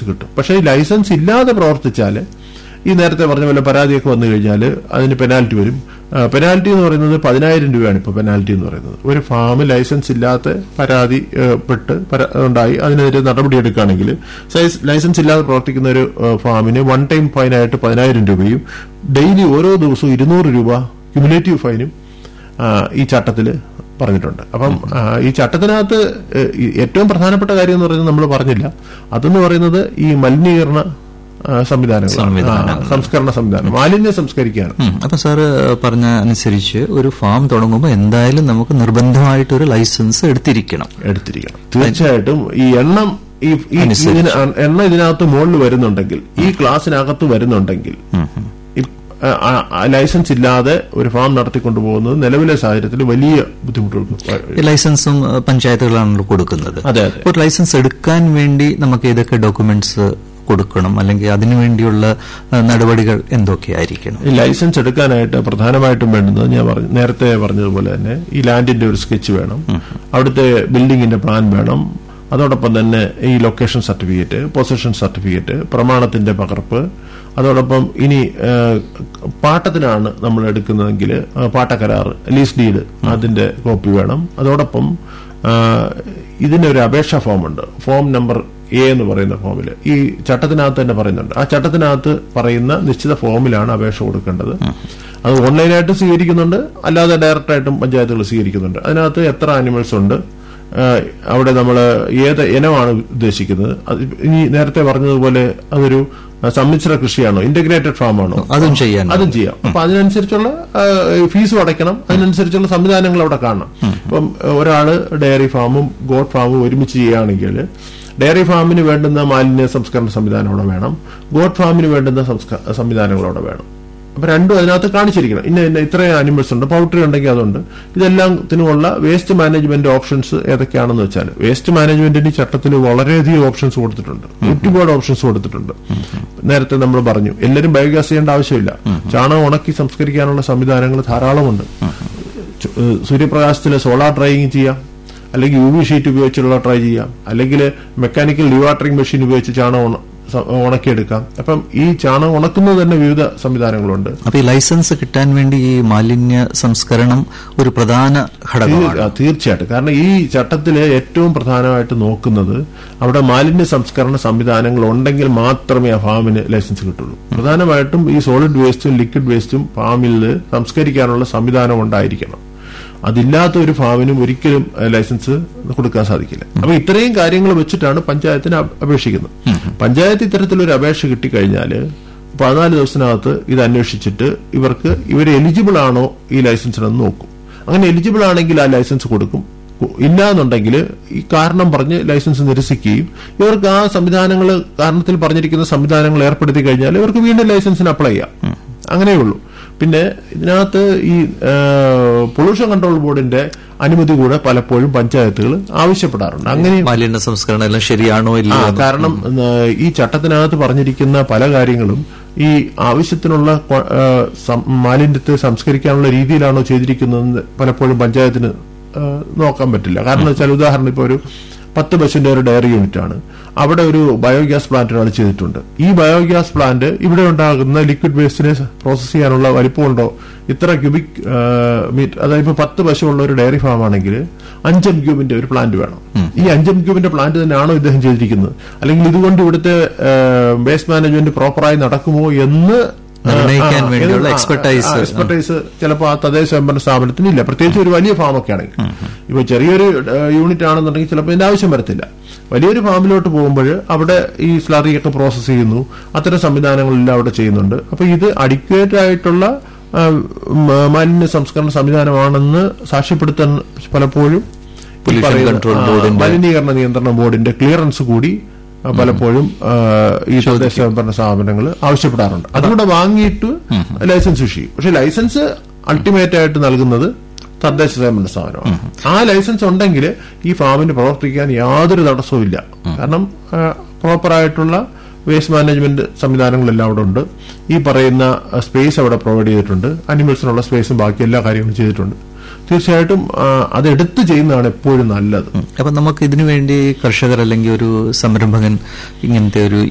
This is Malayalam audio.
കിട്ടും പക്ഷേ ഈ ലൈസൻസ് ഇല്ലാതെ പ്രവർത്തിച്ചാൽ ഈ നേരത്തെ പറഞ്ഞ പോലെ പരാതിയൊക്കെ വന്നു കഴിഞ്ഞാൽ അതിന് പെനാൽറ്റി വരും പെനാൽറ്റി എന്ന് പറയുന്നത് പതിനായിരം രൂപയാണ് ഇപ്പോൾ പെനാൽറ്റി എന്ന് പറയുന്നത് ഒരു ഫാം ലൈസൻസ് ഇല്ലാത്ത പരാതി ഏ, പെട്ട് പരാ- ഉണ്ടായി അതിനെതിരെ നടപടിയെടുക്കുകയാണെങ്കിൽ സൈസ് ലൈസൻസ് ഇല്ലാതെ പ്രവർത്തിക്കുന്ന ഒരു ഏ, ഫാമിന് വൺ ടൈം ഫൈനായിട്ട് പതിനായിരം രൂപയും ഡെയിലി ഓരോ ദിവസവും ഇരുന്നൂറ് രൂപ ക്യുമുലേറ്റീവ് ഫൈനും ആ, ഈ ചട്ടത്തിൽ പറഞ്ഞിട്ടുണ്ട് അപ്പം ആ, ഈ ചട്ടത്തിനകത്ത് ഏ, ഈ ഏറ്റവും പ്രധാനപ്പെട്ട കാര്യം എന്ന് പറയുന്നത് നമ്മൾ പറഞ്ഞില്ല അതെന്ന് പറയുന്നത് ഈ മലിനീകരണ ആ, സംവിധാനങ്ങൾ സംവിധാനങ്ങൾ. ആ, സംസ്കരണ സംവിധാനം മാലിന്യം സംസ്കരിക്കാനും ഉം. അപ്പൊ സാറ് പറഞ്ഞ അനുസരിച്ച് ഒരു ഫാം തുടങ്ങുമ്പോൾ എന്തായാലും നമുക്ക് നിർബന്ധമായിട്ടൊരു ലൈസൻസ് എടുത്തിരിക്കണം എടുത്തിരിക്കണം തീർച്ചയായിട്ടും ഈ എണ്ണം ഈ ഈ അനുസരിച്ച്. ഇതിന് എണ്ണ ഇതിനകത്ത് മുകളിൽ വരുന്നുണ്ടെങ്കിൽ ഈ ക്ലാസ്സിനകത്ത് വരുന്നുണ്ടെങ്കിൽ ഈ, ആ, ആ, ആ, ലൈസൻസ് ഇല്ലാതെ ഒരു ഫാം നടത്തിക്കൊണ്ടു പോകുന്നത് നിലവിലെ സാഹചര്യത്തിൽ വലിയ ബുദ്ധിമുട്ടുകൾ ഈ ലൈസൻസും ഏഹ്, പഞ്ചായത്തുകളാണല്ലോ കൊടുക്കുന്നത് അതെ അതെ ഒരു ലൈസൻസ് എടുക്കാൻ വേണ്ടി നമുക്ക് ഏതൊക്കെ ഡോക്യുമെന്റ്സ് കൊടുക്കണം അല്ലെങ്കിൽ അതിനു വേണ്ടിയുള്ള ഏഹ്, നടപടികൾ എന്തൊക്കെയായിരിക്കണം ഈ ലൈസൻസ് എടുക്കാനായിട്ട് പ്രധാനമായിട്ടും വേണ്ടുന്നത് ഞാൻ പറഞ്ഞു നേരത്തെ പറഞ്ഞതുപോലെ തന്നെ ഈ ലാൻഡിന്റെ ഒരു സ്കെച്ച് വേണം അവിടുത്തെ ബിൽഡിങ്ങിന്റെ പ്ലാൻ വേണം അതോടൊപ്പം തന്നെ ഈ ലൊക്കേഷൻ സർട്ടിഫിക്കറ്റ് പൊസിഷൻ സർട്ടിഫിക്കറ്റ് പ്രമാണത്തിന്റെ പകർപ്പ് അതോടൊപ്പം ഇനി ആ, പാട്ടത്തിനാണ് നമ്മൾ എടുക്കുന്നതെങ്കിൽ ആ, പാട്ടക്കരാർ ലീസ് ഡീഡ് അതിന്റെ കോപ്പി വേണം അതോടൊപ്പം ആ, ഇതിനൊരു അപേക്ഷാ ഫോമുണ്ട് ഫോം നമ്പർ എ എന്ന് പറയുന്ന ഫോമിൽ ഈ ചട്ടത്തിനകത്ത് തന്നെ പറയുന്നുണ്ട് ആ ചട്ടത്തിനകത്ത് പറയുന്ന നിശ്ചിത ഫോമിലാണ് അപേക്ഷ കൊടുക്കേണ്ടത് അത് ഓൺലൈനായിട്ട് സ്വീകരിക്കുന്നുണ്ട് അല്ലാതെ ഡയറക്റ്റായിട്ടും പഞ്ചായത്തുകൾ സ്വീകരിക്കുന്നുണ്ട് അതിനകത്ത് എത്ര ആനിമൽസ് ഉണ്ട് ആ, അവിടെ നമ്മൾ ഏത് ഇനമാണ് ഉദ്ദേശിക്കുന്നത് അത് ഇനി നേരത്തെ പറഞ്ഞതുപോലെ അതൊരു ആ, സമ്മിശ്ര കൃഷിയാണോ ഇന്റഗ്രേറ്റഡ് ഫാം ആണോ അതും ചെയ്യാൻ അതും ചെയ്യാം അപ്പൊ അതിനനുസരിച്ചുള്ള ആ, ഫീസും അടയ്ക്കണം അതിനനുസരിച്ചുള്ള സംവിധാനങ്ങൾ അവിടെ കാണണം ഇപ്പം ഒരാള് ഡയറി ഫാമും ഗോഡ് ഫാമും ഒരുമിച്ച് ചെയ്യുകയാണെങ്കിൽ ഡയറി ഫാമിന് വേണ്ടുന്ന മാലിന്യ സംസ്കരണ സംവിധാനം അവിടെ വേണം ഗോഡ് ഫാമിന് വേണ്ടുന്ന സംസ്ക- സംവിധാനങ്ങൾ അവിടെ വേണം അപ്പൊ രണ്ടും അതിനകത്ത് കാണിച്ചിരിക്കണം ഇന്ന ഇന്ന ഇത്രയും അനിമൽസ് ഉണ്ട് പൗൾട്രി ഉണ്ടെങ്കിൽ അതുണ്ട് ഇതെല്ലാത്തിനുമുള്ള വേസ്റ്റ് മാനേജ്മെന്റ് ഓപ്ഷൻസ് ഏതൊക്കെയാണെന്ന് വെച്ചാൽ വേസ്റ്റ് മാനേജ്മെന്റിന് ഈ ചട്ടത്തിൽ വളരെയധികം ഓപ്ഷൻസ് കൊടുത്തിട്ടുണ്ട് ഒരുപാട് ഓപ്ഷൻസ് കൊടുത്തിട്ടുണ്ട് നേരത്തെ നമ്മൾ പറഞ്ഞു എല്ലാവരും ബയോഗ്യാസ് ചെയ്യേണ്ട ആവശ്യമില്ല ചാണകം ഉണക്കി സംസ്കരിക്കാനുള്ള സംവിധാനങ്ങൾ ധാരാളമുണ്ട് ചു- ഏഹ് സൂര്യപ്രകാശത്തിൽ സോളാർ ഡ്രൈയിങ് ചെയ്യാം അല്ലെങ്കിൽ യു വി ഷീറ്റ് ഉപയോഗിച്ചുള്ള ട്രൈ ചെയ്യാം അല്ലെങ്കിൽ മെക്കാനിക്കൽ ഡിവാട്ടറിംഗ് മെഷീൻ ഉപയോഗിച്ച് ചാണകം ഉണ- സ- ഉണക്കിയെടുക്കാം അപ്പം ഈ ചാണകം ഉണക്കുന്നത് തന്നെ വിവിധ സംവിധാനങ്ങളുണ്ട് അപ്പൊ ഈ ലൈസൻസ് കിട്ടാൻ വേണ്ടി ഈ മാലിന്യ സംസ്കരണം ഒരു പ്രധാന ഘടകമാണ് തീർ- തീർച്ചയായിട്ടും കാരണം ഈ ചട്ടത്തില് ഏറ്റവും പ്രധാനമായിട്ട് നോക്കുന്നത് അവിടെ മാലിന്യ സംസ്കരണ സംവിധാനങ്ങൾ ഉണ്ടെങ്കിൽ മാത്രമേ ആ ഫാമിന് ലൈസൻസ് കിട്ടുള്ളൂ പ്രധാനമായിട്ടും ഈ സോളിഡ് വേസ്റ്റും ലിക്വിഡ് വേസ്റ്റും ഫാമിൽ സംസ്കരിക്കാനുള്ള സംവിധാനം ഉണ്ടായിരിക്കണം അതില്ലാത്ത ഒരു ഫാമിനും ഒരിക്കലും ഏഹ്, ലൈസൻസ് കൊടുക്കാൻ സാധിക്കില്ല അപ്പൊ ഇത്രയും കാര്യങ്ങൾ വെച്ചിട്ടാണ് പഞ്ചായത്തിന് അപ്- അപേക്ഷിക്കുന്നത് പഞ്ചായത്ത് ഇത്തരത്തിലൊരു അപേക്ഷ കിട്ടിക്കഴിഞ്ഞാൽ പതിനാല് ദിവസത്തിനകത്ത് ഇത് അന്വേഷിച്ചിട്ട് ഇവർക്ക് ഇവർ എലിജിബിൾ ആണോ ഈ ലൈസൻസിനെന്ന് നോക്കും അങ്ങനെ എലിജിബിൾ ആണെങ്കിൽ ആ ലൈസൻസ് കൊടുക്കും കു- ഇല്ല എന്നുണ്ടെങ്കിൽ ഈ കാരണം പറഞ്ഞ് ലൈസൻസ് നിരസിക്കുകയും ഇവർക്ക് ആ സംവിധാനങ്ങൾ കാരണത്തിൽ പറഞ്ഞിരിക്കുന്ന സംവിധാനങ്ങൾ ഏർപ്പെടുത്തി കഴിഞ്ഞാൽ ഇവർക്ക് വീണ്ടും ലൈസൻസിന് അപ്ലൈ ചെയ്യാം അങ്ങനെയുള്ളൂ പിന്നെ ഇതിനകത്ത് ഈ പൊല്യൂഷൻ കൺട്രോൾ ബോർഡിന്റെ അനുമതി കൂടെ പലപ്പോഴും പഞ്ചായത്തുകൾ ആവശ്യപ്പെടാറുണ്ട് അങ്ങനെ മാലിന്യ സംസ്കരണം എല്ലാം ശരിയാണോ ആ ഇല്ലയോ കാരണം ആ, ഈ ചട്ടത്തിനകത്ത് പറഞ്ഞിരിക്കുന്ന പല കാര്യങ്ങളും ഈ ആവശ്യത്തിനുള്ള ക്വ- ആ, സം- മാലിന്യത്തെ സംസ്കരിക്കാനുള്ള രീതിയിലാണോ ചെയ്തിരിക്കുന്നതെന്ന് പലപ്പോഴും പഞ്ചായത്തിന് ആ, നോക്കാൻ പറ്റില്ല കാരണം വെച്ചാൽ ഉദാഹരണം ഇപ്പോൾ ഒരു പത്ത് പശുവിന്റെ ഒരു ഡയറി യൂണിറ്റ് ആണ് അവിടെ ഒരു ബയോഗ്യാസ് പ്ലാന്റ് ഒരാൾ ചെയ്തിട്ടുണ്ട് ഈ ബയോഗ്യാസ് പ്ലാന്റ് ഇവിടെ ഉണ്ടാകുന്ന ലിക്വിഡ് വേസ്റ്റിനെ പ്രോസസ് ചെയ്യാനുള്ള വലിപ്പമുണ്ടോ ഇത്ര ക്യൂബിക് മീറ്റർ അതായത് ഇപ്പൊ പത്ത് പശു ഉള്ള ഒരു ഡയറി ഫാം ആണെങ്കിൽ അഞ്ചം ക്യൂബിന്റെ ഒരു പ്ലാന്റ് വേണം ഈ അഞ്ചം ക്യൂബിന്റെ പ്ലാന്റ് തന്നെയാണോ ഇദ്ദേഹം ചെയ്തിരിക്കുന്നത് അല്ലെങ്കിൽ ഇതുകൊണ്ട് ഇവിടുത്തെ വേസ്റ്റ് മാനേജ്മെന്റ് പ്രോപ്പറായി നടക്കുമോ എന്ന് നിർണ്ണയിക്കാൻ വേണ്ടിയുള്ള expertise. എക്സ്പെർട്ടൈസ് ചിലപ്പോൾ ആ തദ്ദേശ സ്വയംഭരണ സ്ഥാപനത്തിന് ഇല്ല പ്രത്യേകിച്ച് ഒരു വലിയ ഫാമൊക്കെ ആണെങ്കിൽ ഇപ്പൊ ചെറിയൊരു യൂണിറ്റ് ആണെന്നുണ്ടെങ്കിൽ ചിലപ്പോൾ ഇതിന്റെ ആവശ്യം വരത്തില്ല വലിയൊരു ഫാമിലോട്ട് പോകുമ്പോൾ അവിടെ ഈ സ്ലറിയൊക്കെ പ്രോസസ്സ് ചെയ്യുന്നു അത്തരം സംവിധാനങ്ങളെല്ലാം അവിടെ ചെയ്യുന്നുണ്ട് അപ്പൊ ഇത് അഡിക്വേറ്റ് ആയിട്ടുള്ള ആ, മ- മാലിന്യ സംസ്കരണ സംവിധാനമാണെന്ന് സാക്ഷ്യപ്പെടുത്താൻ പലപ്പോഴും ഈ Pollution പറയുന്ന, Control ആ, Board-ന്റെ- മലിനീകരണ നിയന്ത്രണ ബോർഡിന്റെ ക്ലിയറൻസ് കൂടി ആ, പലപ്പോഴും ആ, ഈ തദ്ദേശ സ്വയംഭരണ സ്ഥാപനങ്ങൾ ആവശ്യപ്പെടാറുണ്ട് അതുകൂടെ വാങ്ങിയിട്ട് ലൈസൻസ് ഇഷ്യൂ ചെയ്യും പക്ഷെ ലൈസൻസ് അൾട്ടിമേറ്റ് ആയിട്ട് നൽകുന്നത് തദ്ദേശ സ്വയംഭരണ സ്ഥാപനമാണ് ആ ലൈസൻസ് ഉണ്ടെങ്കിൽ ഈ ഫാമിന് പ്രവർത്തിക്കാൻ യാതൊരു തടസ്സവും ഇല്ല കാരണം പ്രോപ്പറായിട്ടുള്ള വേസ്റ്റ് മാനേജ്മെന്റ് സംവിധാനങ്ങളെല്ലാം അവിടെ ഉണ്ട് ഈ പറയുന്ന സ്പേസ് അവിടെ പ്രൊവൈഡ് ചെയ്തിട്ടുണ്ട് അനിമൽസിനുള്ള സ്പേസും ബാക്കി എല്ലാ കാര്യങ്ങളും ചെയ്തിട്ടുണ്ട് തീർച്ചയായിട്ടും ആ, അതെടുത്ത് ചെയ്യുന്നതാണ് എപ്പോഴും നല്ലത് അപ്പൊ നമുക്ക് ഇതിനു വേണ്ടി കർഷകർ അല്ലെങ്കിൽ ഒരു സംരംഭകൻ ഇങ്ങനത്തെ ഒരു